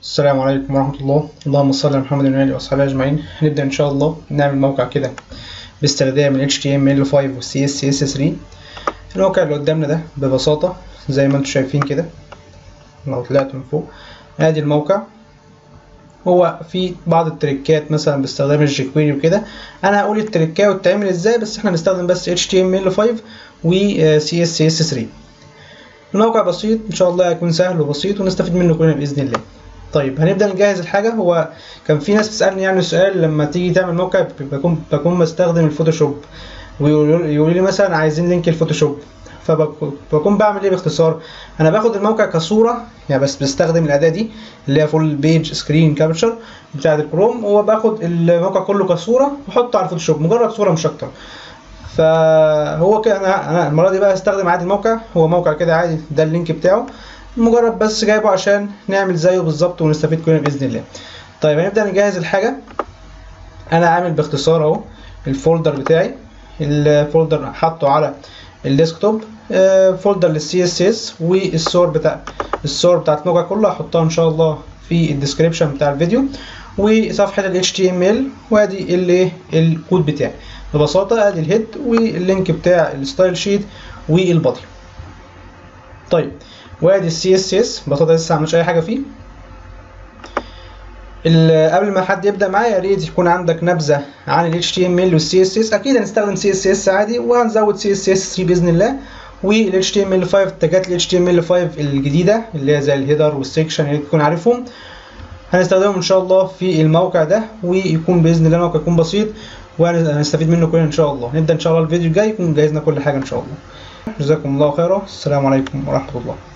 السلام عليكم ورحمة الله اللهم صل على محمد وعلى آله وصحبه أجمعين هنبدأ إن شاء الله نعمل موقع كده باستخدام ال HTML5 وال CSS3 الموقع اللي قدامنا ده ببساطة زي ما انتم شايفين كده لو طلعت من فوق ادي الموقع هو في بعض التريكات مثلا باستخدام الجيكويري وكده انا هقول التريكات وتتعمل ازاي بس احنا هنستخدم بس HTML5 و CSS3 الموقع بسيط ان شاء الله هيكون سهل وبسيط ونستفيد منه كلنا باذن الله طيب هنبدا نجهز الحاجه هو كان في ناس بتسالني يعني سؤال لما تيجي تعمل موقع بكون بكون بستخدم الفوتوشوب ويقولوا لي مثلا عايزين لينك الفوتوشوب فبكون بعمل ايه باختصار انا باخد الموقع كصوره يعني بس بستخدم الاداه دي اللي هي فول بيج سكرين كابتشر بتاعه الكروم وباخد الموقع كله كصوره واحطه على الفوتوشوب مجرد صوره مش اكتر فهو كده انا انا المره دي بقى هستخدم عادي الموقع هو موقع كده عادي ده اللينك بتاعه مجرد بس جايبه عشان نعمل زيه بالظبط ونستفيد كلنا باذن الله طيب هنبدا نجهز الحاجه انا عامل باختصار اهو الفولدر بتاعي الفولدر حاطه على الديسكتوب فولدر للسي اس اس والصور بتاع الصور بتاعت الموقع كله هحطها ان شاء الله في الديسكريبشن بتاع الفيديو وصفحه ال HTML وادي الايه الكود بتاعي ببساطه ادي الهيد واللينك بتاع الستايل شيت والبادي طيب وادي السي اس اس ببساطه لسه عملتش اي حاجه فيه قبل ما حد يبدا معايا يا ريت يكون عندك نبذه عن ال HTML وال CSS اكيد هنستخدم CSS عادي وهنزود CSS 3 باذن الله وال HTML5 تاجات ال HTML5 الجديده اللي هي زي الهيدر والسكشن اللي تكون عارفهم هنستخدمهم ان شاء الله في الموقع ده ويكون باذن الله الموقع يكون بسيط وهنستفيد منه كلنا ان شاء الله نبدا ان شاء الله الفيديو الجاي يكون جهزنا كل حاجه ان شاء الله جزاكم الله خيرا السلام عليكم ورحمه الله